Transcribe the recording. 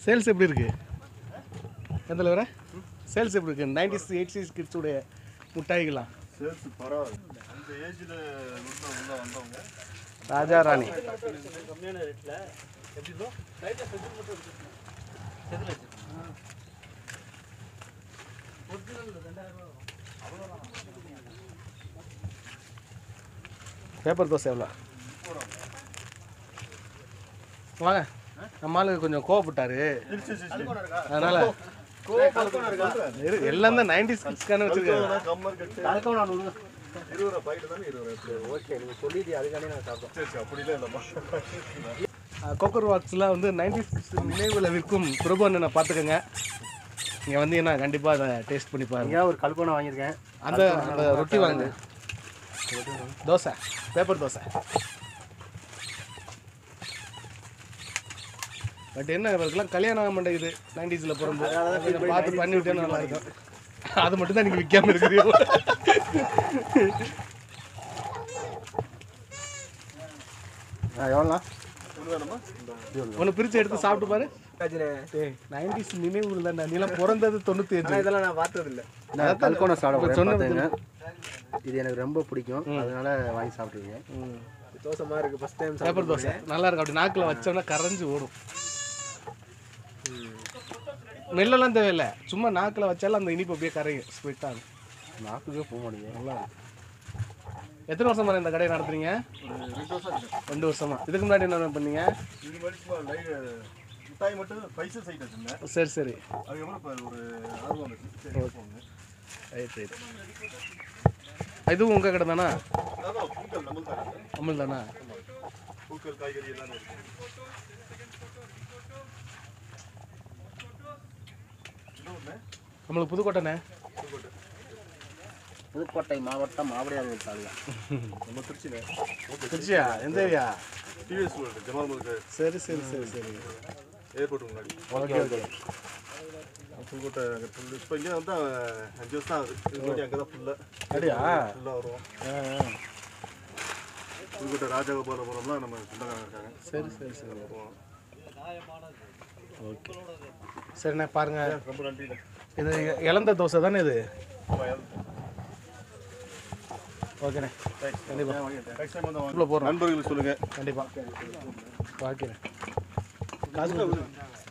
Sales எப்படி இருக்கு எதில் வர சேல்ஸ் எப்படி இருக்கு நைன்டிஸ் எயிட்டிஸ் கிட்ஸுடைய மிட்டாய்களாம் சேல்ஸ் பரவாயில்ல அந்த ஏஜில் உள்ள உள்ள வந்தவங்க ராஜா ராணி கம்மியான ரேட்டில் எப்படி ப்ரோ லைட்டாக செஞ்சு மட்டும் இருக்கு செதில் வச்சு பேப்பர் தோசை எவ்வளோ வாங்க நம்ம ஆளுக்கு கொஞ்சம் கோவப்பட்டாரு அதனால இரு, எல்லாம் தான் நைன்டிஸ் கிட்ஸ்க்கான வச்சிருக்காரு கம்மர் கட்டு அதுக்கும் நான் நூறு இருபது ரூபா பாக்கெட் தானே இருபது ரூபா ஓகே நீங்கள் சொல்லிட்டு அதுக்காண்டி நான் சாப்பிட்டோம் சரி சரி அப்படிலாம் இல்லைம்மா கோக்கர் வாக்ஸ்லாம் வந்து நைன்டிஸ் நினைவில் விற்கும் பிரபு அண்ணனை பார்த்துக்கோங்க இங்கே வந்தீங்கன்னா கண்டிப்பாக அதை டேஸ்ட் பண்ணி பாருங்க இங்கே ஒரு கல்கோனா வாங்கியிருக்கேன் அந்த அந்த ரொட்டி வாங்க தோசை பேப்பர் தோசை பட் என்ன இவருக்குலாம் கல்யாணம் ஆக மாட்டேங்குது நைன்டிஸில் பிறந்து இதை பார்த்து பண்ணி விட்டேன்னு நல்லா இருக்கும் அது மட்டும் தான் நீங்கள் விற்காம இருக்கிறீங்க எவ்வளோண்ணா ஒன்று வேணுமா ஒன்று பிரித்து எடுத்து சாப்பிட்டு பாரு ஏய் நைன்டிஸ் நினைவு இல்லை நீலாம் பிறந்தது தொண்ணூற்றி அஞ்சு இதெல்லாம் நான் பார்த்தது இல்லை நான் கல்கோனா சாப்பிட சொன்ன சொன்ன இது எனக்கு ரொம்ப பிடிக்கும் அதனால வாங்கி சாப்பிட்டுருக்கேன் தோசை மாதிரி இருக்கு ஃபஸ்ட் டைம் பேப்பர் தோசை நல்லா இருக்கும் அப்படி நாக்கில் வச்சோம்னா கரைஞ்சு ஓடும் நெல்லெல்லாம் தேவையில்லை சும்மா நாக்கில் வச்சாலும் அந்த இனிப்பு அப்படியே கரையும் ஸ்வீட்டாக இருக்கும் நாக்குக்கே போக மாட்டேங்குது நல்லா இருக்கும் எத்தனை வருஷமா இந்த கடையை நடத்துறீங்க ஒரு ரெண்டு வருஷம் ஆகுது. ரெண்டு வருஷமா இதுக்கு முன்னாடி என்ன பண்ணீங்க இது மாதிரி சும்மா லைட் மிட்டாய் மட்டும் ஸ்பைசஸ் ஐட்டம் வச்சிருந்தேன் சரி சரி அதுக்கப்புறம் இப்போ ஒரு ஆர்வம் வந்துச்சு சரி போங்க ரைட் ரைட் இதுவும் உங்கள் கடை தானா அதான் பூக்கள் நம்ம தான் அமல் தானா பூக்கள் காய்கறி எல்லாமே இருக்கு இன்னொன்று நம்மளுக்கு புதுக்கோட்டைண்ணே புதுக்கோட்டை மாவட்டம் மாவடியார் தாலுகா நம்ம திருச்சியில் ஓகே திருச்சியா எந்த ஏரியா டிவிஎஸ் ஜமால் முருக்கு சரி சரி சரி சரி ஏர்போர்ட் முன்னாடி ஓகே ஓகே புதுக்கோட்டை அங்கே ஃபுல் இப்போ இங்கே வந்து அஞ்சு வருஷம் தான் ஆகுது இது முன்னாடி அங்கே தான் ஃபுல்லாக அப்படியா ஃபுல்லாக வருவோம் ஆ, ஆ. புதுக்கோட்டை ராஜகோபாலபுரம்லாம் நம்ம சொந்தக்காரங்க இருக்காங்க சரி சரி சரி போவோம். ஓகே சரிண்ணே பாருங்க ரொம்ப நன்றிண்ணே இது இளந்த தோசை தானே இது ஆமாம் ஓகேண்ணே கண்டிப்பாக நெக்ஸ்ட் டைம் வந்து வாங்க. உள்ள போகிறோம் நண்பர்களுக்கு சொல்லுங்கள் கண்டிப்பாக ஓகேண்ணே காசு